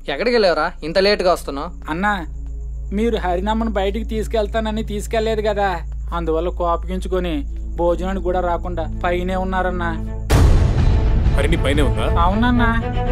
ఎక్కడికి వెళ్ళావురా ఇంత లేట్గా వస్తున్నావు అన్నా మీరు హరినమ్మను బయటికి తీసుకెళ్తానని తీసుకెళ్లేదు కదా అందువల్ల కోపగించుకొని భోజనానికి కూడా రాకుండా పైనే ఉన్నారన్నా హరిని పైనే ఉందా అవునన్నా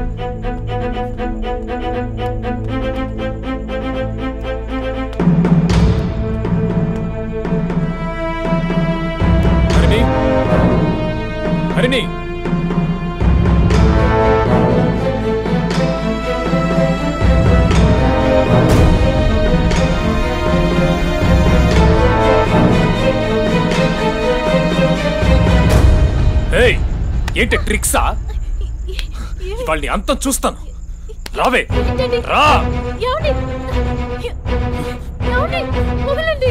హరిని హరిని ఏయ్ ఏంటి ట్రిక్సా వాళ్ళని అంతం చూస్తాను రావే రా ఏమండి ఏమండి వదలండి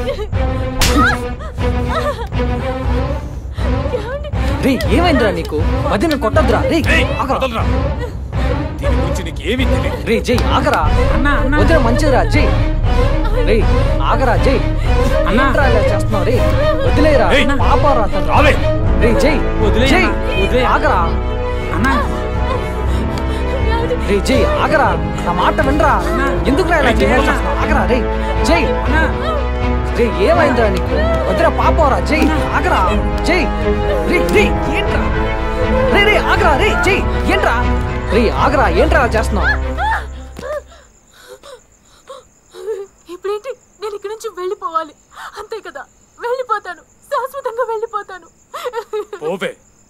రే ఏమైందిరా నీకు వదిన కొట్టద్దురా రే ఏయ్, ఆగరా వదలరా. దీని గురించి నీకు ఏమీ తెలియదు రే జై ఆగరా అన్నా అన్నా వదిన మంచిదిరా జై రే ఆగరా జై అన్నా. ఏంట్రా ఇలా చేస్తున్నావు రే వదిలేరా ఏయ్. పాపారా తను. రావే రే జై వదిలేయ్ జై అన్నా, వదిలేయ్. ఆగరా అన్నా రే జై ఆగరా నా మాట వినరా ఎందుకు ఇలా ఏయ్, జై అన్నా. చేస్తున్నావు ఆగరా రే జై అన్నా రే ఏమైందిరా నీకు వదిరా పాపరా జై ఆగరా జై రే రే ఏంట్రా రే రే ఆగరా రే జై ఏంట్రా రే ఆగరా ఏంట్రా అలా చేస్తున్నావు ఇప్పుడేంటి నేను ఇక్కడి నుంచి వెళ్ళిపోవాలి అంతే కదా వెళ్ళిపోతాను శాశ్వతంగా వెళ్ళిపోతాను పోవే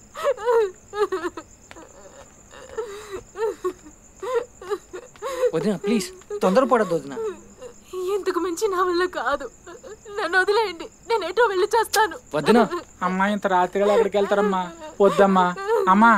వదిన ప్లీజ్ తొందరపడద్దు వదిన ఇంతకు మించి నా వల్ల కాదు నన్ను వదిలేయండి నేను ఎటో వెళ్ళి చేస్తాను వదిన అమ్మా ఇంత రాత్రిగా ఎక్కడికి వెళ్తారమ్మా వద్దమ్మా అమ్మా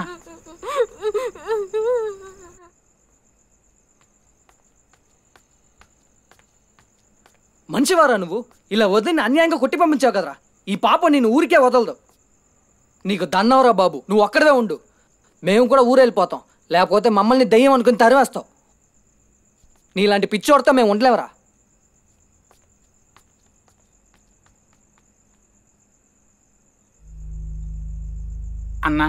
మంచివారా నువ్వు ఇలా వదిలిని అన్యాయంగా కొట్టి పంపించావు కదరా ఈ పాప నేను ఊరికే వదలదు నీకు దన్నవరా బాబు నువ్వు ఒక్కడవే ఉండు మేము కూడా ఊరెళ్ళిపోతాం లేకపోతే మమ్మల్ని దయ్యం అనుకుని తరివేస్తావు నీలాంటి పిచ్చోడితో మేము ఉండలేవరా అన్నా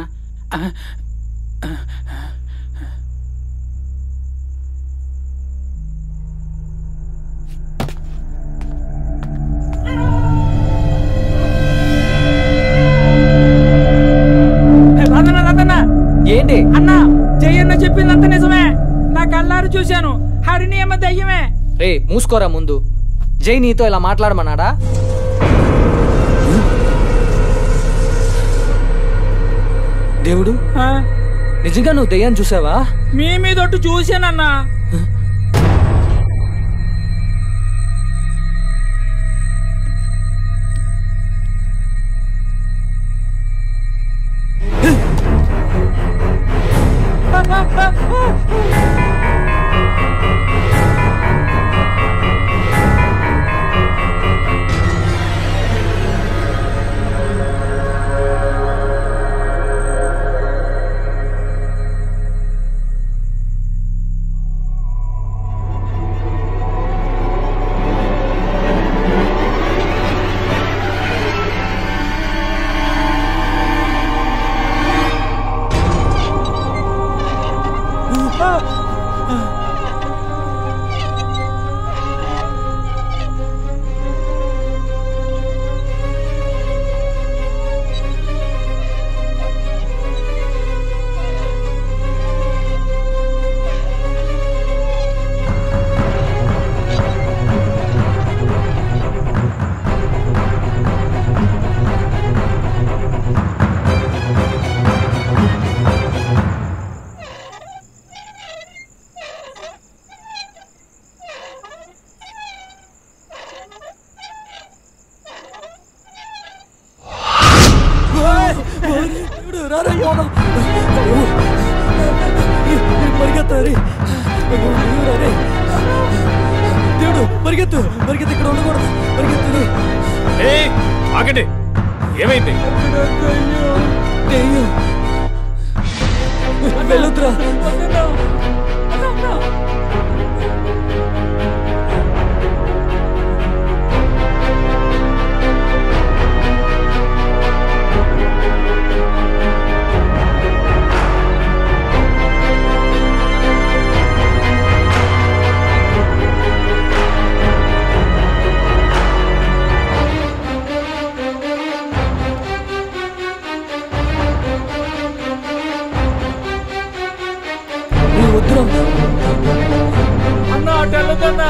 రాదన్న రాదన్న ఏంటి అన్నా జయన్న చెప్పిందంత నిజమే నా కళ్ళారు చూశాను హరిని ఏమో దయ్యమే రే మూసుకోరా ముందు జై నీతో ఇలా మాట్లాడమన్నాడా దేవుడు ఆ, నిజంగా నువ్వు దెయ్యాన్ని చూసావా మీ మీదొట్టు చూశానన్నా దేవుడు పరిగెత్తు పరిగెత్తు ఇక్కడ ఉండకూడదు పరిగెత్తు ఏయ్ ఆగండి ఏమైంది వెళ్ళొద్దురా ఆ వెళ్ళదన్నా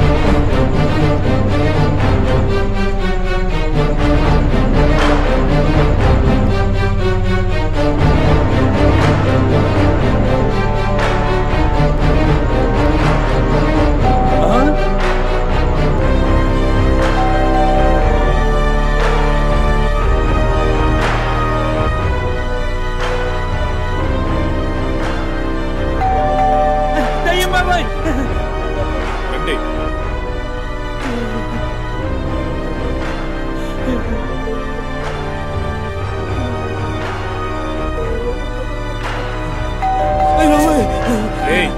దయ్యం బాబాయ్ రండి ఏయ్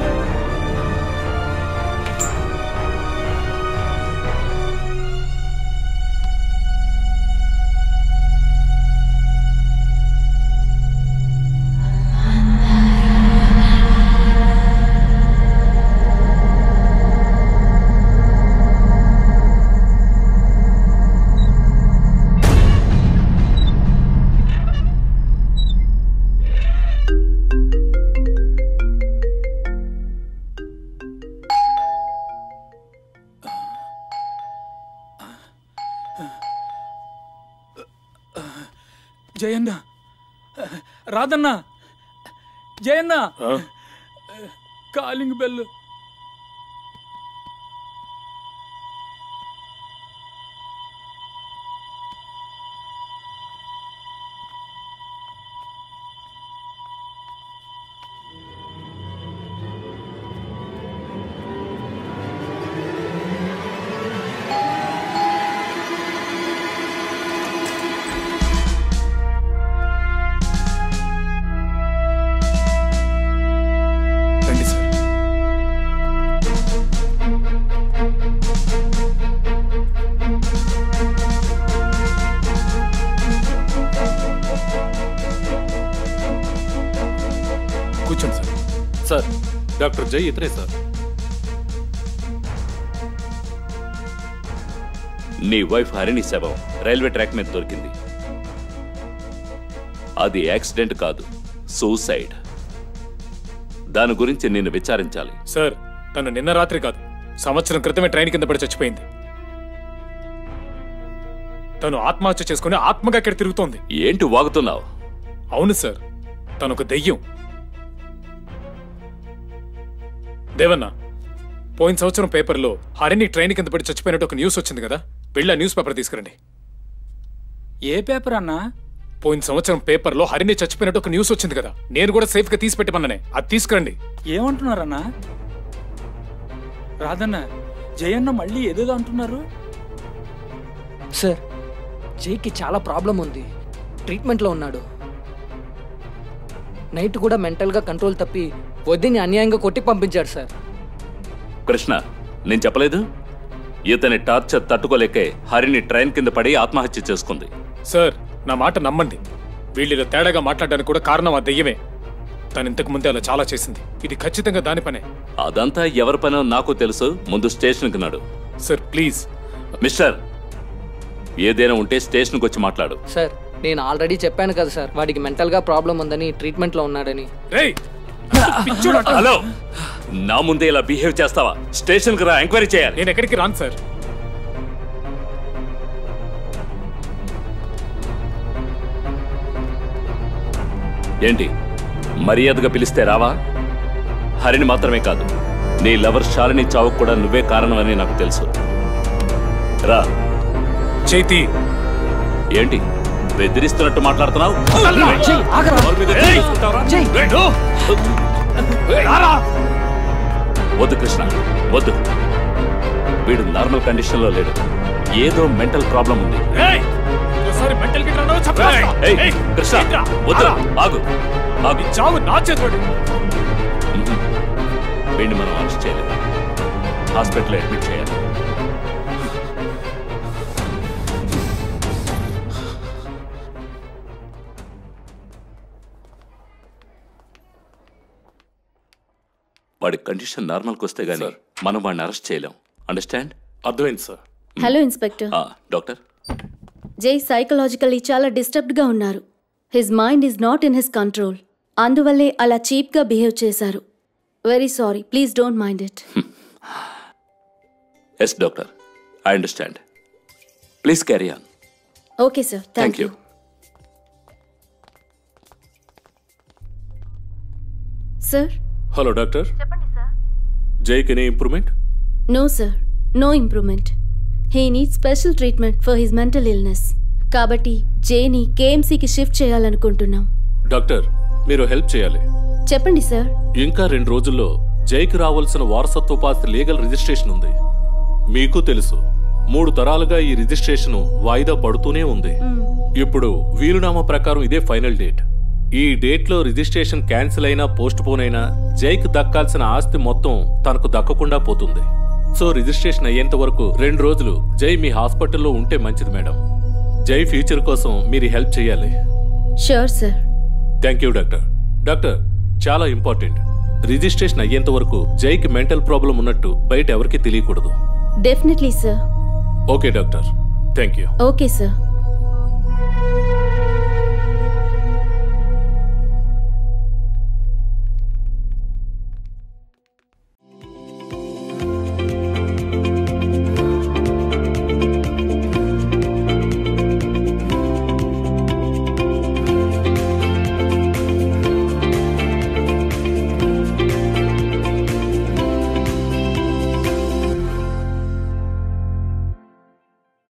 జయన్న రాదన్న జయన్న ఆ? కాలింగ్ బెల్ రండి సార్ కూర్చోండి సార్ సార్ డాక్టర్ జై ఇతరే సార్ నీ వైఫ్ హరిణి శవం రైల్వే ట్రాక్ మీద దొరికింది అది యాక్సిడెంట్ కాదు సూసైడ్ దాని గురించి నిన్ను విచారించాలి సార్ తను నిన్న రాత్రి కాదు సంవత్సరం క్రితమే ట్రైన్ కింద పడి చచ్చిపోయింది తను ఆత్మహత్య చేసుకుని ఆత్మగా ఇక్కడ తిరుగుతోంది ఏంటి వాగుతున్నావు అవును సార్ తను ఒక దెయ్యం దేవన్న పోయిన సంవత్సరం పేపర్లో హరిని ట్రైన్ కింద పడి చచ్చిపోయినట్టు ఒక న్యూస్ వచ్చింది కదా వెళ్ళి ఆ న్యూస్ పేపర్ తీసుకురండి ఏ పేపర్ అన్నా పోయిన సంవత్సరం పేపర్లో హరిని చచ్చిపోయినట్టు ఒక న్యూస్ వచ్చింది కదా నేను కూడా సేఫ్ గా తీసి పెట్టమన్నానే అది తీసుకురండి ఏమంటున్నారన్నా రాదన్న జయన్న మళ్ళీ ఏదేదో అంటున్నారు సార్ జైకి చాలా ప్రాబ్లం ఉంది ట్రీట్మెంట్లో ఉన్నాడు నైట్ కూడా మెంటల్గా కంట్రోల్ తప్పి వద్దని అన్యాయంగా కొట్టి పంపించాడు సార్ కృష్ణ నేను చెప్పలేదు ఇతని టార్చర్ తట్టుకోలేకే హరిని ట్రైన్ కింద పడి ఆత్మహత్య చేసుకుంది సార్ నా మాట నమ్మండి వీళ్ళలో తేడాగా మాట్లాడడానికి కూడా కారణం ఆ దెయ్యమే తను ఇంతకు ముందే అలా చాలా చేసింది ఇది ఖచ్చితంగా దాని పనే అదంతా ఎవరి పనో నాకు తెలుసు ముందు స్టేషన్కి నాడు సార్ ప్లీజ్ మిస్టర్ ఏదైనా ఉంటే స్టేషన్కి వచ్చి మాట్లాడు సార్ నేను ఆల్రెడీ చెప్పాను కదా సార్ వాడికి మెంటల్గా ప్రాబ్లం ఉందని ట్రీట్మెంట్లో ఉన్నాడని రేయ్ హలో నా ముందే ఇలా బిహేవ్ చేస్తావా స్టేషన్కి రా ఎంక్వైరీ చేయాలి నేను ఎక్కడికి రాను సార్ ఏంటి మర్యాదగా పిలిస్తే రావా హరిని మాత్రమే కాదు నీ లవర్ శాలిని చావుకు కూడా నువ్వే కారణమని నాకు తెలుసు రా చేతి ఏంటి బెదిరిస్తున్నట్టు మాట్లాడుతున్నావు జై, ఆగరా. ఎవరి మీద ఏయ్! చేసుకుంటావురా? జై. వద్దు కృష్ణ వద్దు వీడు నార్మల్ కండిషన్ లో లేడు ఏదో మెంటల్ ప్రాబ్లం ఉంది రేయ్! ఇంకోసారి మెంటల్ గిట్ రానో చంపేస్తా. ఏయ్, ఏయ్, కృష్ణ ఏంట్రా? వద్దు ఆరా. ఆగు ఆగు ఈ చావు నా చేతిలోనే. వీడిని మనం అరెస్ట్ చేయలేము హాస్పిటల్లో అడ్మిట్ చేయాలి వాడి కండిషన్ నార్మల్కి వస్తే గానీ మనం వాడిని అరెస్ట్ చేయలేం అండర్స్టాండ్ అర్థమైంది sir hello inspector doctor Jai psychologically చాలా డిస్టర్బ్డ్గా ఉన్నారు his mind is not in his control అందువల్లే అలా చీప్గా బిహేవ్ చేశారు very sorry please don't mind it yes doctor I understand please carry on okay sir thank thank you you sir hello doctor జైకి any improvement no sir no improvement he need special treatment for his mental illness కాబట్టి జేని కేఎంసీకి shift చేయాలనుకుంటున్నాం doctor మీరు help చేయాలి చెప్పండి sir ఇంకా రెండు రోజుల్లో జైకి రావాల్సిన వారసత్వపాస్తి లీగల్ రిజిస్ట్రేషన్ ఉంది మీకు తెలుసు మూడు తరాలుగా ఈ రిజిస్ట్రేషన్ వాయిదా పడుతూనే ఉంది ఇప్పుడు వీలునామా ప్రకారం ఇదే ఫైనల్ డేట్ ఈ డేట్ లో రిజిస్ట్రేషన్ క్యాన్సిల్ అయినా పోస్ట్ పోన్ అయినా జైకి దక్కాల్సిన ఆస్తి మొత్తం తనకు దక్కకుండా పోతుంది సో రిజిస్ట్రేషన్ అయ్యేంత వరకు రెండు రోజులు జై మీ హాస్పిటల్లో ఉంటే మంచిది మేడం జై ఫ్యూచర్ కోసం మీరు హెల్ప్ చేయాలి sure sir thank you doctor doctor చాలా ఇంపార్టెంట్ రిజిస్ట్రేషన్ అయ్యేంత వరకు జైకి మెంటల్ ప్రాబ్లం ఉన్నట్టు బయట ఎవరికీ తెలియకూడదు definitely sir okay doctor thank you okay sir